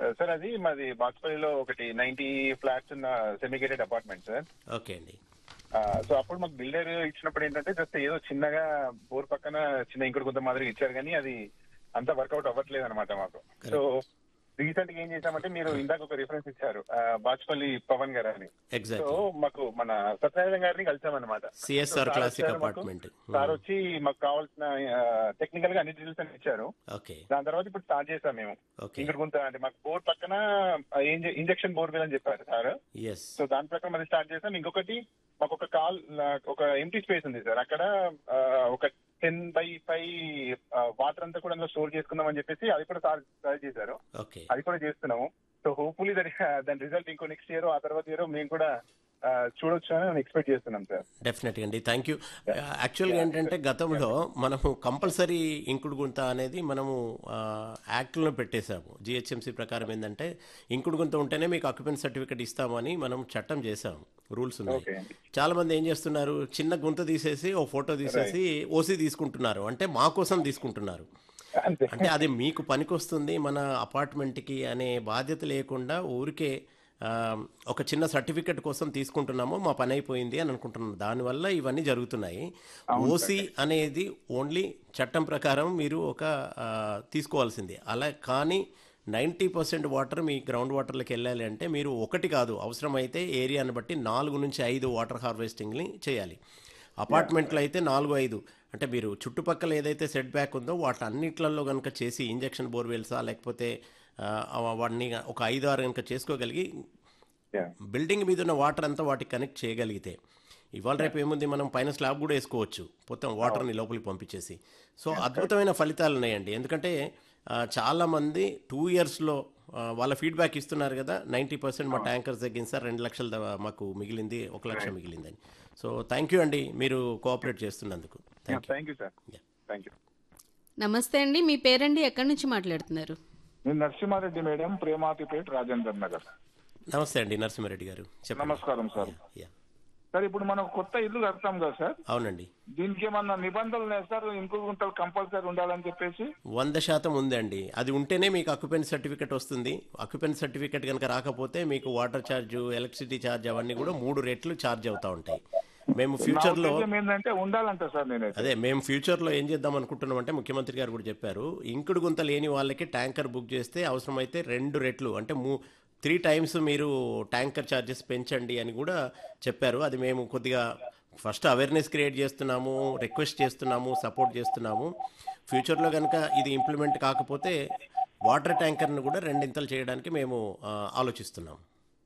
Sir అది మాది బాక్స్పల్లిలో ఒకటి నైన్టీ ఫ్లాట్స్ ఉన్న సెమిగేటెడ్ అపార్ట్మెంట్ సార్ ఓకే అండి సో అప్పుడు మాకు బిల్డర్ ఇచ్చినప్పుడు ఏంటంటే జస్ట్ ఏదో చిన్నగా బోర్ పక్కన చిన్న ఇంకుడు గుంత మాదిరి ఇచ్చారు కానీ అది అంతా వర్కౌట్ అవ్వట్లేదు అనమాట మాకు సో రీసెంట్ గా ఏం చేశామంటే మీరు ఇందాక ఒక రిఫరెన్స్ ఇచ్చారు ఆ, బాచ్పల్లి పవన్ గారు అని సో ఎగ్జాక్ట్లీ మాకు మన సత్యనారాయణ గారిని కలిసామన్నమాట సిఎస్ఆర్ సో సార్ క్లాసిక్ వచ్చారు మాకు. అపార్ట్మెంట్ సార్ వచ్చి మాకు కావాల్సిన టెక్నికల్ గా అన్ని డీటెయిల్స్ అని ఇచ్చారు ఓకే దాని తర్వాత ఇప్పుడు స్టార్ట్ చేసాం మేము ఓకే ఇంకుడు గుంత అంటే మాకు బోర్ పక్కన ఇంజక్షన్ బోర్ అని చెప్పారు సార్ ఎస్ సో దాని ప్రకారం అది స్టార్ట్ చేసాం ఇంకొకటి మాకు ఒక కాల్ ఒక ఎంటీ స్పేస్ ఉంది సార్ అక్కడ ఆ, ఒక టెన్ బై ఫైవ్ వాటర్ అంతా కూడా అందులో స్టోర్ చేసుకుందాం అని చెప్పేసి అది కూడా స్టార్ట్ స్టార్ట్ చేశారు ఓకే అది కూడా చేస్తున్నాము సో హోప్ఫుల్లీ దాని దాని రిజల్ట్ ఇంకో నెక్స్ట్ ఇయర్ ఆ తర్వాత ఇయర్ మేము కూడా ఆ, చూడొచ్చు అని ఎక్స్పెక్ట్ చేస్తున్నాం సార్ డెఫినెట్గా అండి థ్యాంక్ యూ యాక్చువల్గా ఏంటంటే గతంలో మనము కంపల్సరీ ఇంకుడు గుంత అనేది మనము ఆ, యాక్ట్లో పెట్టేశాము జిహెచ్ఎంసీ ప్రకారం ఏంటంటే ఇంకుడు గుంత ఉంటేనే మీకు ఆక్యుపెన్స్ సర్టిఫికేట్ ఇస్తామని మనం చట్టం చేసాము రూల్స్ ఉన్నాయి ఓకే చాలా మంది ఏం చేస్తున్నారు చిన్న గుంత తీసేసి ఓ ఫోటో తీసేసి ఓసీ తీసుకుంటున్నారు అంటే మా కోసం తీసుకుంటున్నారు అంతే అంటే అది మీకు పనికొస్తుంది మన అపార్ట్మెంట్కి అనే బాధ్యత లేకుండా ఊరికే ఆ, ఒక చిన్న సర్టిఫికెట్ కోసం తీసుకుంటున్నాము మా పని అయిపోయింది అని అనుకుంటున్నాం దానివల్ల ఇవన్నీ జరుగుతున్నాయి ఓసీ అనేది ఓన్లీ చట్టం ప్రకారం మీరు ఒక ఆ, తీసుకోవాల్సింది అలా కానీ నైంటీ పర్సెంట్ వాటర్ మీ గ్రౌండ్ వాటర్లోకి వెళ్ళాలి అంటే మీరు ఒకటి కాదు అవసరమైతే ఏరియాని బట్టి నాలుగు నుంచి ఐదు వాటర్ హార్వెస్టింగ్ని చేయాలి అపార్ట్మెంట్లో అయితే నాలుగు ఐదు అంటే మీరు చుట్టుపక్కల ఏదైతే సెట్ బ్యాక్ ఉందో వాటి అన్నిట్లలో కనుక చేసి ఇంజక్షన్ బోర్వెల్సా లేకపోతే ఆ, వాటిని ఒక ఐదు ఆరు కనుక చేసుకోగలిగి Yeah. బిల్డింగ్ మీద ఉన్న వాటర్ అంతా వాటికి కనెక్ట్ చేయగలిగితే ఇవాళ రేపు ఏముంది మనం పైన స్లాబ్ కూడా వేసుకోవచ్చు మొత్తం వాటర్ని లోపలికి పంపించేసి సో అద్భుతమైన ఫలితాలు ఉన్నాయండి ఎందుకంటే ఆ, చాలా మంది టూ ఇయర్స్లో వాళ్ళ ఫీడ్బ్యాక్ ఇస్తున్నారు కదా నైంటీ పర్సెంట్ మా ట్యాంకర్స్ తగ్గింది సార్ రెండు లక్షల ద- మాకు మిగిలింది ఒక లక్ష మిగిలిందని సో థ్యాంక్ యూ అండి మీరు కోఆపరేట్ చేస్తున్నందుకు thank thank you sir you thank you నమస్తే అండి మీ పేరండి ఎక్కడి నుంచి మాట్లాడుతున్నారు నేను నరసింహారెడ్డి మేడం ప్రేమాతిపేట్ రాజేందర్ నగర్ నమస్తే అండి నరసింహారెడ్డి గారు చెప్పండి నమస్కారం సార్ యా సార్ ఇప్పుడు మనం కొత్త ఇల్లు కడతాం కదా సార్ అవునండి దీనికి ఏమన్నా నిబంధనలు ఉన్నాయి సార్ ఇంకుడు గుంతలు కంపల్సరీ ఉండాలని చెప్పేసి వంద శాతం ఉందండి అది ఉంటేనే మీకు అక్యుపెన్స్ సర్టిఫికేట్ వస్తుంది అక్యుపెన్స్ సర్టిఫికేట్ కనుక రాకపోతే మీకు వాటర్ ఛార్జ్ ఎలక్ట్రిసిటీ ఛార్జ్ అవన్నీ కూడా మూడు రెట్లు ఛార్జ్ అవుతూ ఉంటాయి మేము నా ఫ్యూచర్లో ఉద్దేశం ఏంటంటే ఉండాలంట సార్ నేనైతే అదే మేము ఫ్యూచర్లో ఏం చేద్దాం అనుకుంటున్నాం అంటే ముఖ్యమంత్రి గారు కూడా చెప్పారు ఇంకుడు గుంత లేని వాళ్ళకి ట్యాంకర్ బుక్ చేస్తే అవసరమైతే రెండు రెట్లు అంటే మూ త్రీ టైమ్స్ మీరు ట్యాంకర్ ఛార్జెస్ పెంచండి అని కూడా చెప్పారు అది మేము కొద్దిగా ఫస్ట్ అవేర్నెస్ క్రియేట్ చేస్తున్నాము రిక్వెస్ట్ చేస్తున్నాము సపోర్ట్ చేస్తున్నాము ఫ్యూచర్లో కనుక ఇది ఇంప్లిమెంట్ కాకపోతే వాటర్ ట్యాంకర్ను కూడా రెండింతలు చేయడానికి మేము ఆ, ఆలోచిస్తున్నాం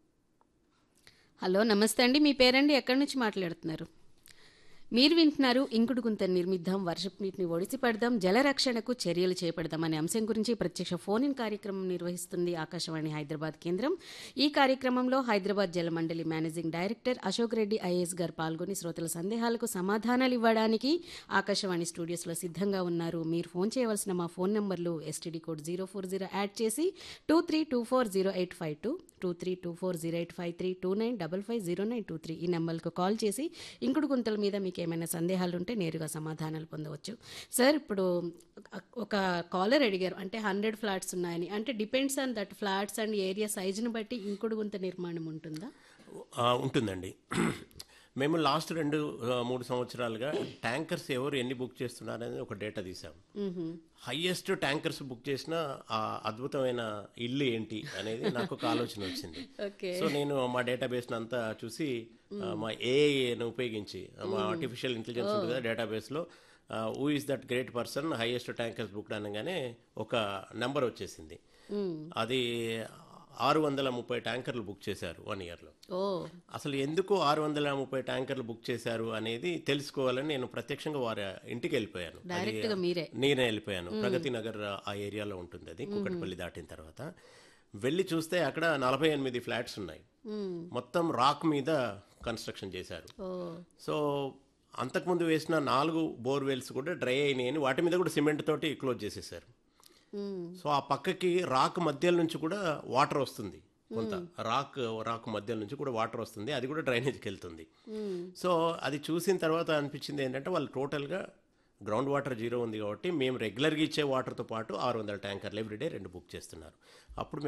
హలో నమస్తే అండి మీ పేరండి ఎక్కడి నుంచి మాట్లాడుతున్నారు మీరు వింటున్నారు ఇంకుడు గుంత నిర్మిద్దాం వర్షపు నీటిని ఒడిసి పడదాం జలరక్షణకు చర్యలు చేపడదాం అనే అంశం గురించి ప్రత్యక్ష ఫోన్ ఇన్ కార్యక్రమం నిర్వహిస్తుంది ఆకాశవాణి హైదరాబాద్ కేంద్రం ఈ కార్యక్రమంలో Hyderabad Jala Mandali managing director Ashok Reddy IAS గారు పాల్గొని శ్రోతల సందేహాలకు సమాధానాలు ఇవ్వడానికి ఆకాశవాణి స్టూడియోస్లో సిద్ధంగా ఉన్నారు మీరు ఫోన్ చేయవలసిన మా ఫోన్ నంబర్లు STD code zero four zero add చేసి two three two four zero eight five two two three two four zero eight five three two nine double five zero nine two three ఈ నెంబర్కు call చేసి ఇంకుడు గుంతల మీద మీకు ఏమైనా సందేహాలు ఉంటే నేరుగా సమాధానాలు పొందవచ్చు సార్ ఇప్పుడు ఒక కాలర్ అడిగారు అంటే హండ్రెడ్ ఫ్లాట్స్ ఉన్నాయని అంటే depends on that flats and area సైజుని బట్టి ఇంకుడు గుంత నిర్మాణం ఉంటుందా ఆ, ఉంటుందండి మేము లాస్ట్ రెండు ఆ, మూడు సంవత్సరాలుగా ట్యాంకర్స్ ఎవరు ఎన్ని బుక్ చేస్తున్నారు అనేది ఒక డేటా తీసాం హైయెస్ట్ ట్యాంకర్స్ బుక్ చేసిన ఆ అద్భుతమైన ఇల్లు ఏంటి అనేది నాకు ఒక ఆలోచన వచ్చింది ఓకే సో నేను మా డేటాబేస్ అంతా చూసి ఆ, మా ఏఐని ఉపయోగించి మా ఆర్టిఫిషియల్ ఇంటెలిజెన్స్ ఉంటుంది కదా డేటాబేస్లో who is that great person highest tankers book అనగానే ఒక నెంబర్ వచ్చేసింది అది ఆరు వందల ముప్పై ట్యాంకర్లు బుక్ చేశారు వన్ ఇయర్లో ఓ అసలు ఎందుకు ఆరు వందల ముప్పై ట్యాంకర్లు బుక్ చేశారు అనేది తెలుసుకోవాలని నేను ప్రత్యక్షంగా వారి ఇంటికి వెళ్ళిపోయాను అది డైరెక్ట్ గా మీరే నేనే వెళ్ళిపోయాను ప్రగతి నగర్ ఆ ఏరియాలో ఉంటుంది అది కుకట్పల్లి దాటిన తర్వాత వెళ్ళి చూస్తే అక్కడ నలభై ఎనిమిది ఫ్లాట్స్ ఉన్నాయి మొత్తం రాక్ మీద కన్స్ట్రక్షన్ చేశారు ఓ సో అంతకుముందు వేసిన నాలుగు బోర్వెల్స్ కూడా డ్రై అయినాయని వాటి మీద కూడా సిమెంట్ తోటి క్లోజ్ చేసేసారు సో ఆ పక్కకి రాక్ మధ్యలో నుంచి కూడా వాటర్ వస్తుంది కొంత రాక్ రాక్ మధ్య నుంచి కూడా వాటర్ వస్తుంది అది కూడా డ్రైనేజ్కి వెళ్తుంది సో అది చూసిన తర్వాత అనిపించింది ఏంటంటే వాళ్ళు టోటల్గా గ్రౌండ్ వాటర్ జీరో ఉంది కాబట్టి మేము రెగ్యులర్గా ఇచ్చే వాటర్తో పాటు ఆరు వందల ట్యాంకర్లు ఎవ్రీడే రెండు బుక్ చేస్తున్నారు అప్పుడు